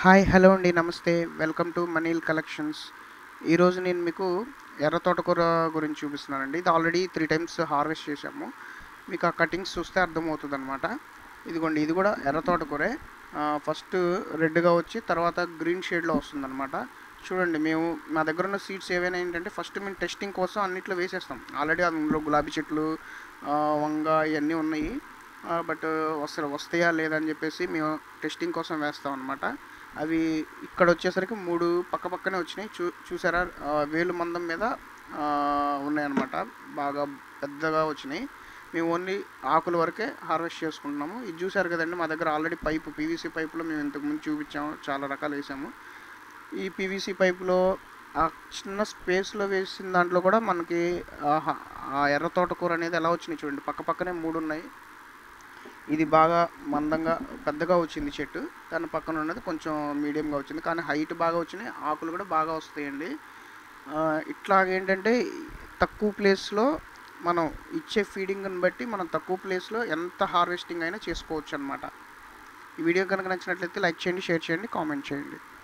hi hello అండి నమస్తే welcome to మనీల్ collections ఈరోజు నేను మీకు ఎర్ర తోటకూర గురించి చూపిస్తున్నానండి ఇది ఆల్రెడీ త్రీ టైమ్స్ హార్వెస్ట్ చేసాము మీకు ఆ కటింగ్స్ చూస్తే అర్థమవుతుంది అనమాట ఇదిగోండి ఇది కూడా ఎర్ర తోటకూరే ఫస్ట్ రెడ్గా వచ్చి తర్వాత గ్రీన్ షేడ్లో వస్తుందన్నమాట చూడండి మేము మా దగ్గర ఉన్న సీడ్స్ ఏవైనా ఏంటంటే ఫస్ట్ మేము టెస్టింగ్ కోసం అన్నిట్లో వేసేస్తాం ఆల్రెడీ అందులో గులాబీ చెట్లు ఆ, వంగ ఇవన్నీ ఉన్నాయి బట్ వస్తాయి వస్తాయా లేదని చెప్పేసి మేము టెస్టింగ్ కోసం వేస్తాం అనమాట అవి ఇక్కడ వచ్చేసరికి మూడు పక్క పక్కనే వచ్చినాయి చూ చూసారా ఆ, వేలు మందం మీద ఆ, ఉన్నాయన్నమాట బాగా పెద్దగా వచ్చినాయి మేము ఓన్లీ ఆకుల వరకే హార్వెస్ట్ చేసుకుంటున్నాము ఇది చూసారు కదండి మా దగ్గర ఆల్రెడీ పైపు పీవీసీ పైపులో మేము ఇంతకుముందు చూపించాము చాలా రకాలు వేసాము ఈ పీవీసీ పైపులో ఆ చిన్న స్పేస్లో వేసిన దాంట్లో కూడా మనకి ఆ హ- ఆ ఎర్ర తోటకూర అనేది ఎలా వచ్చినాయి చూడండి పక్క పక్కనే మూడు ఉన్నాయి ఇది బాగా మందంగా పెద్దగా వచ్చింది చెట్టు దాని పక్కన ఉన్నది కొంచెం మీడియంగా వచ్చింది కానీ హైట్ బాగా వచ్చినాయి ఆకులు కూడా బాగా వస్తాయండి ఆ, ఇట్లాగేంటంటే తక్కువ ప్లేస్లో మనం ఇచ్చే ఫీడింగ్ని బట్టి మనం తక్కువ ప్లేస్లో ఎంత హార్వెస్టింగ్ అయినా చేసుకోవచ్చు అనమాట ఈ వీడియో కనుక నచ్చినట్లయితే లైక్ చేయండి షేర్ చేయండి కామెంట్ చేయండి